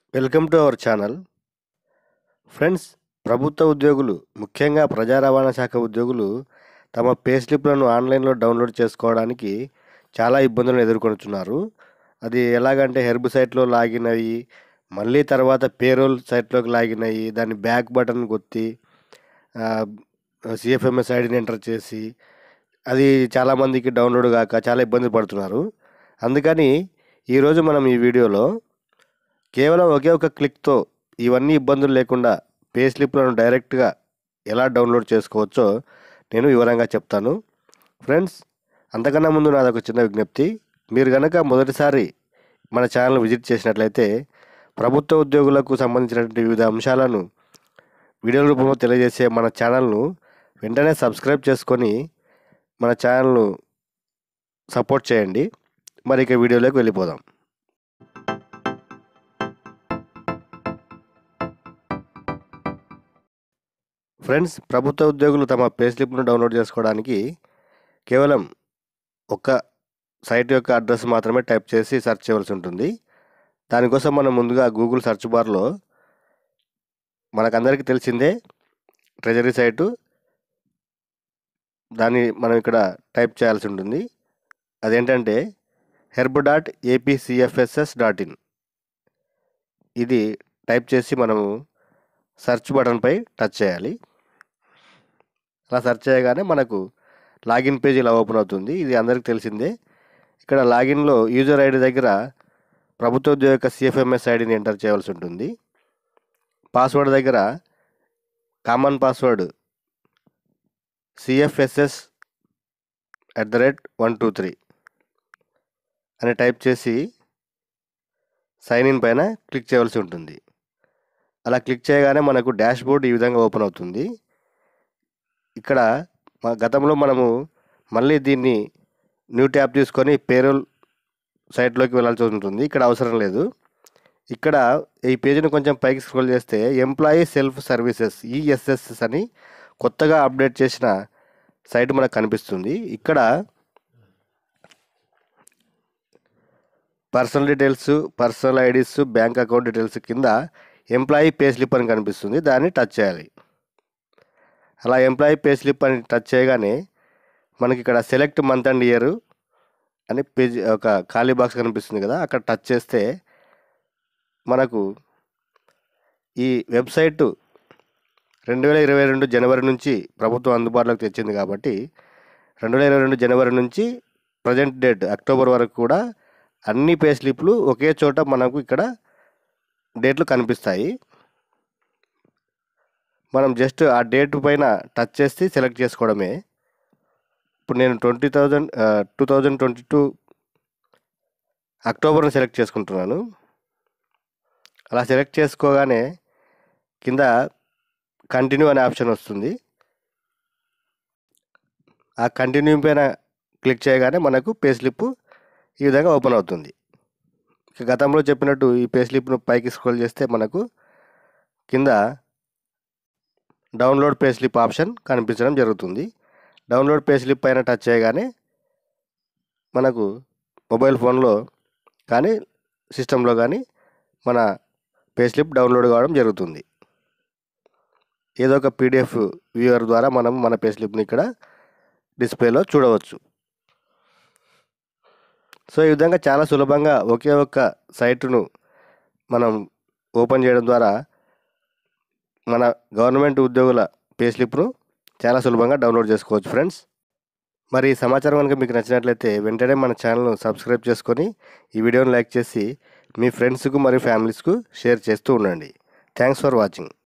welcome to our channel friends ప్రభుత్వ ఉద్యోగులు ముఖ్యంగా ప్రజా రవాణా శాఖ ఉద్యోగులు తమ పే స్లిప్లను ఆన్లైన్లో డౌన్లోడ్ చేసుకోవడానికి చాలా ఇబ్బందులను ఎదుర్కొంటున్నారు అది ఎలాగంటే హెర్బ్ సైట్లో లాగిన్ అయ్యి మళ్ళీ తర్వాత పేరోల్ సైట్లోకి లాగిన్ అయ్యి దాన్ని బ్యాక్ బటన్ కొత్తి సిఎఫ్ఎంఎస్ ఐడిని ఎంటర్ చేసి అది చాలామందికి డౌన్లోడ్ కాక చాలా ఇబ్బంది పడుతున్నారు అందుకని ఈరోజు మనం ఈ వీడియోలో కేవలం ఒకే ఒక క్లిక్తో ఇవన్నీ ఇబ్బందులు లేకుండా పే స్లిప్లను డైరెక్ట్గా ఎలా డౌన్లోడ్ చేసుకోవచ్చో నేను వివరంగా చెప్తాను ఫ్రెండ్స్ అంతకన్నా ముందు నాది ఒక చిన్న విజ్ఞప్తి మీరు కనుక మొదటిసారి మన ఛానల్ విజిట్ చేసినట్లయితే ప్రభుత్వ ఉద్యోగులకు సంబంధించినటువంటి వివిధ అంశాలను వీడియో రూపంలో తెలియజేసే మన ఛానల్ను వెంటనే సబ్స్క్రైబ్ చేసుకొని మన ఛానల్ను సపోర్ట్ చేయండి మరి ఇక వీడియోలోకి వెళ్ళిపోదాం ఫ్రెండ్స్ ప్రభుత్వ ఉద్యోగులు తమ పే స్లిప్ను డౌన్లోడ్ చేసుకోవడానికి కేవలం ఒక సైట్ యొక్క అడ్రస్ మాత్రమే టైప్ చేసి సెర్చ్ చేయవలసి ఉంటుంది దానికోసం మనం ముందుగా గూగుల్ సెర్చ్ బార్లో మనకందరికీ తెలిసిందే ట్రెజరీ సైటు దాన్ని మనం ఇక్కడ టైప్ చేయాల్సి ఉంటుంది అదేంటంటే herb dot APCFSS dot in ఇది టైప్ చేసి మనము సెర్చ్ బటన్పై టచ్ చేయాలి అలా సెర్చ్ చేయగానే మనకు లాగిన్ పేజ్ ఇలా ఓపెన్ అవుతుంది ఇది అందరికీ తెలిసిందే ఇక్కడ లాగిన్లో యూజర్ ఐడి దగ్గర ప్రభుత్వ ఉద్యోగ యొక్క సిఎఫ్ఎంఎస్ ఐడిని ఎంటర్ చేయవలసి ఉంటుంది పాస్వర్డ్ దగ్గర common password CFSS at the rate one two three అని టైప్ చేసి సైన్ ఇన్ పైన క్లిక్ చేయవలసి ఉంటుంది అలా క్లిక్ చేయగానే మనకు డాష్ బోర్డ్ ఈ విధంగా ఓపెన్ అవుతుంది ఇక్కడ మా గతంలో మనము మళ్ళీ దీన్ని న్యూ ట్యాబ్ తీసుకొని పేరోల్ సైట్లోకి వెళ్ళాల్సి ఉంటుంది ఇక్కడ అవసరం లేదు ఇక్కడ ఈ పేజీని కొంచెం పైకి స్క్రోల్ చేస్తే ఎంప్లాయీ సెల్ఫ్ సర్వీసెస్ ఈఎస్ఎస్ఎస్ అని కొత్తగా అప్డేట్ చేసిన సైట్ మనకు కనిపిస్తుంది ఇక్కడ personal details personal IDs bank account details కింద ఎంప్లాయీ పే స్లిప్ అని కనిపిస్తుంది దాన్ని టచ్ చేయాలి అలా ఎంప్లాయీ పే స్లిప్ అని టచ్ చేయగానే మనకి ఇక్కడ సెలెక్ట్ మంత్ అండ్ ఇయర్ అని పేజ్ ఒక ఖాళీ బాక్స్ కనిపిస్తుంది కదా అక్కడ టచ్ చేస్తే మనకు ఈ వెబ్సైట్ రెండు వేల ఇరవై రెండు జనవరి నుంచి ప్రభుత్వం అందుబాటులోకి తెచ్చింది కాబట్టి రెండు వేల ఇరవై రెండు జనవరి నుంచి ప్రజెంట్ డేట్ అక్టోబర్ వరకు కూడా అన్ని పే స్లిప్లు ఒకే చోట మనకు ఇక్కడ డేట్లు కనిపిస్తాయి మనం జస్ట్ ఆ డేట్ పైన టచ్ చేసి సెలెక్ట్ చేసుకోవడమే ఇప్పుడు నేను twenty thousand two thousand twenty two అక్టోబర్ని సెలెక్ట్ చేసుకుంటున్నాను అలా సెలెక్ట్ చేసుకోగానే కింద కంటిన్యూ అనే ఆప్షన్ వస్తుంది ఆ కంటిన్యూ పైన క్లిక్ చేయగానే మనకు పే స్లిప్ ఈ విధంగా ఓపెన్ అవుతుంది ఇక గతంలో చెప్పినట్టు ఈ పే స్లిప్ను పైకి స్క్రోల్ చేస్తే మనకు కింద డౌన్లోడ్ పే స్లిప్ ఆప్షన్ కనిపించడం జరుగుతుంది డౌన్లోడ్ పే స్లిప్ పైన టచ్ చేయగానే మనకు మొబైల్ ఫోన్లో కానీ సిస్టంలో కానీ మన పే స్లిప్ డౌన్లోడ్ కావడం జరుగుతుంది ఏదో ఒక పీడిఎఫ్ వ్యూవర్ ద్వారా మనం మన పే స్లిప్ని ఇక్కడ డిస్ప్లేలో చూడవచ్చు సో ఈ విధంగా చాలా సులభంగా ఒకే ఒక్క సైటును మనం ఓపెన్ చేయడం ద్వారా మన గవర్నమెంట్ ఉద్యోగుల పే స్లిప్ను చాలా సులభంగా డౌన్లోడ్ చేసుకోవచ్చు ఫ్రెండ్స్ మరి ఈ సమాచారం కనుక మీకు నచ్చినట్లయితే వెంటనే మన ఛానల్ను సబ్స్క్రైబ్ చేసుకొని ఈ వీడియోని లైక్ చేసి మీ ఫ్రెండ్స్కు మరియు ఫ్యామిలీస్కు షేర్ చేస్తూ ఉండండి థ్యాంక్స్ ఫర్ వాచింగ్